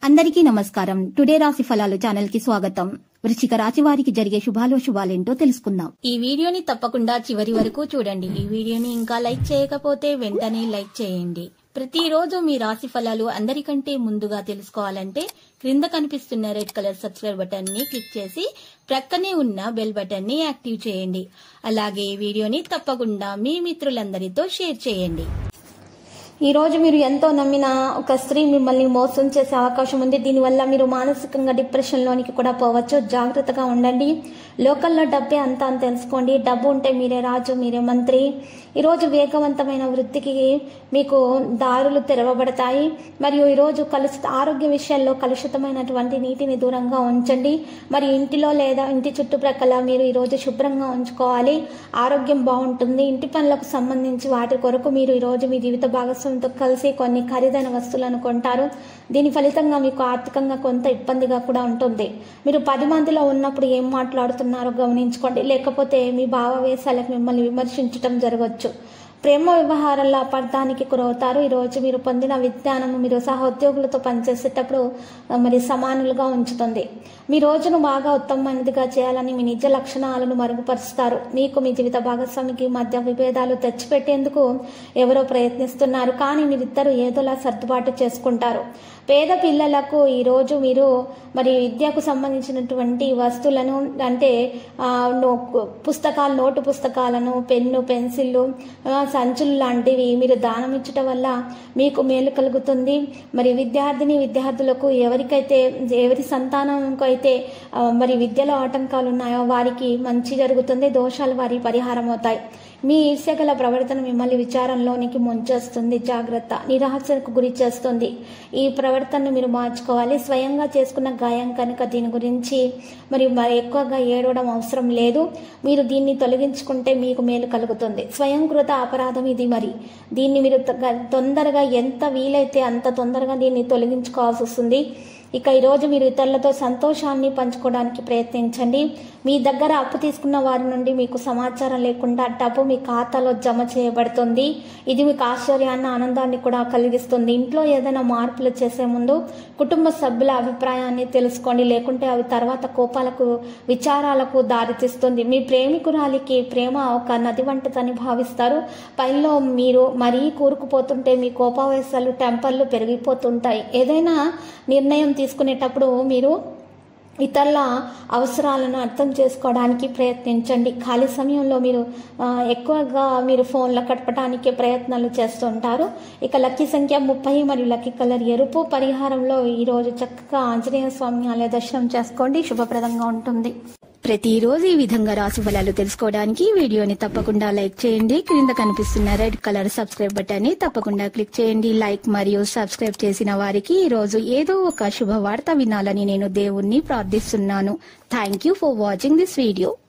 అందరికీ నమస్కారం టుడే రాశి ఫలాలు ఛానల్ కి స్వాగతం వృశ్చిక రాశి వారికి జరిగే శుభాలో శుభాలేంటో తెలుసుకుందాం ఈ వీడియోని తప్పకుండా చివరి వరకు చూడండి ఈ వీడియోని ఇంకా లైక్ చేయకపోతే వెంటనే లైక్ చేయండి ప్రతిరోజు మీ రాశి ఫలాలు అందరికంటే ముందుగా తెలుసుకోవాలంటే క్రింద కనిపిస్తున్న రెడ్ కలర్ సబ్స్క్రైబ్ బటన్ ని క్లిక్ చేసి ప్రక్కనే ఉన్న బెల్ బటన్ ని యాక్టివ్ చేయండి అలాగే ఈ వీడియోని తప్పకుండా మీ మిత్రులందరితో షేర్ చేయండి ఈ రోజు మీరు ఎంతో నమ్మిన ఒక స్త్రీ మిమ్మల్ని మోసం చేసే అవకాశం ఉంది దీనివల్ల మీరు మానసికంగా డిప్రెషన్లోనికి కూడా పోవచ్చు జాగ్రత్తగా ఉండండి లోకల్లో డబ్బే అంతా అని తెలుసుకోండి డబ్బు ఉంటే మీరే రాజు మీరే మంత్రి ఈరోజు వేగవంతమైన వృత్తికి మీకు దారులు తెరవబడతాయి మరియు ఈరోజు కలుషిత ఆరోగ్య విషయాల్లో కలుషితమైనటువంటి నీటిని దూరంగా ఉంచండి మరి ఇంటిలో లేదా ఇంటి చుట్టుప్రక్కల మీరు ఈరోజు శుభ్రంగా ఉంచుకోవాలి ఆరోగ్యం బాగుంటుంది ఇంటి పనులకు సంబంధించి వాటి కొరకు మీరు ఈరోజు మీ జీవిత భాగస్వామితో కలిసి కొన్ని ఖరీదైన వస్తువులను కొంటారు దీని ఫలితంగా మీకు ఆర్థికంగా కొంత ఇబ్బందిగా కూడా ఉంటుంది మీరు పది మందిలో ఉన్నప్పుడు ఏం మాట్లాడుతున్నారో గమనించుకోండి లేకపోతే మీ భావవేశాలకు మిమ్మల్ని విమర్శించడం జరగవచ్చు ప్రేమ వ్యవహారాల్లో అపార్థానికి గురవుతారు ఈరోజు మీరు పొందిన విజ్ఞానము మీరు సహోద్యోగులతో పనిచేసేటప్పుడు ఆ, మరి సమానులుగా ఉంచుతుంది మీ రోజును బాగా ఉత్తమమైనదిగా చేయాలని మీ నిజ లక్షణాలను మరుగుపరుస్తారు మీకు మీ జీవిత భాగస్వామికి మధ్య విభేదాలు తెచ్చిపెట్టేందుకు ఎవరో ప్రయత్నిస్తున్నారు కానీ మీరిద్దరూ ఏదోలా సర్దుబాటు చేసుకుంటారు పేద పిల్లలకు ఈరోజు మీరు మరి విద్యకు సంబంధించినటువంటి వస్తువులను అంటే ఆ, నో- పుస్తకాలు నోటు పుస్తకాలను పెన్ను పెన్సిళ్ళు ఆ, సంచులు లాంటివి మీరు దానం ఇచ్చటం వల్ల మీకు మేలు కలుగుతుంది మరి విద్యార్థిని విద్యార్థులకు ఎవరికైతే ఎవరి సంతానంకు అయితే ఆ, మరి విద్యలో ఆటంకాలు ఉన్నాయో వారికి మంచి జరుగుతుంది దోషాలు వారి పరిహారం అవుతాయి మీ ఈర్ష్యగల ప్రవర్తన మిమ్మల్ని విచారంలోనికి ముంచేస్తుంది జాగ్రత్త నిరాశకు గురి చేస్తుంది ఈ ప్రవర్తనను మీరు మార్చుకోవాలి స్వయంగా చేసుకున్న గాయం కనుక దీని గురించి మరి మరి ఎక్కువగా ఏడవడం అవసరం లేదు మీరు దీన్ని తొలగించుకుంటే మీకు మేలు కలుగుతుంది స్వయంకృత అపరాధం ఇది మరి దీన్ని మీరు తొ- తొందరగా ఎంత వీలైతే అంత తొందరగా దీన్ని తొలగించుకోవాల్సి వస్తుంది ఇక ఈరోజు మీరు ఇతరులతో సంతోషాన్ని పంచుకోవడానికి ప్రయత్నించండి మీ దగ్గర అప్పు తీసుకున్న వారి నుండి మీకు సమాచారం లేకుండా డబ్బు మీ ఖాతాలో జమ చేయబడుతుంది ఇది మీకు ఆశ్చర్యాన్ని ఆనందాన్ని కూడా కలిగిస్తుంది ఇంట్లో ఏదైనా మార్పులు చేసే ముందు కుటుంబ సభ్యుల అభిప్రాయాన్ని తెలుసుకోండి లేకుంటే అవి తర్వాత కోపాలకు విచారాలకు దారితీస్తుంది మీ ప్రేమికురాలికి ప్రేమ ఒక నది వంటిదని భావిస్తారు పైలో మీరు మరీ కూరుకుపోతుంటే మీ కోపావేశాలు టెంపర్లు పెరిగిపోతుంటాయి ఏదైనా నిర్ణయం తీసుకునేటప్పుడు మీరు ఇతరుల అవసరాలను అర్థం చేసుకోవడానికి ప్రయత్నించండి ఖాళీ సమయంలో మీరు ఆ, ఎక్కువగా మీరు ఫోన్లో గడపడానికి ప్రయత్నాలు చేస్తుంటారు ఇక లక్కీ సంఖ్య ముప్పై మరియు లక్కీ కలర్ ఎరుపు పరిహారంలో ఈరోజు చక్కగా ఆంజనేయ స్వామి ఆలయ దర్శనం చేసుకోండి శుభప్రదంగా ఉంటుంది ప్రతిరోజు ఈ విధంగా రాశి ఫలాలు తెలుసుకోవడానికి ఈ వీడియోని తప్పకుండా లైక్ చేయండి క్రింద కనిపిస్తున్న రెడ్ కలర్ సబ్స్క్రైబ్ బటన్ ని తప్పకుండా క్లిక్ చేయండి లైక్ మరియు సబ్స్క్రైబ్ చేసిన వారికి ఈ రోజు ఏదో ఒక శుభవార్త వినాలని నేను దేవుణ్ణి ప్రార్థిస్తున్నాను thank you for watching this video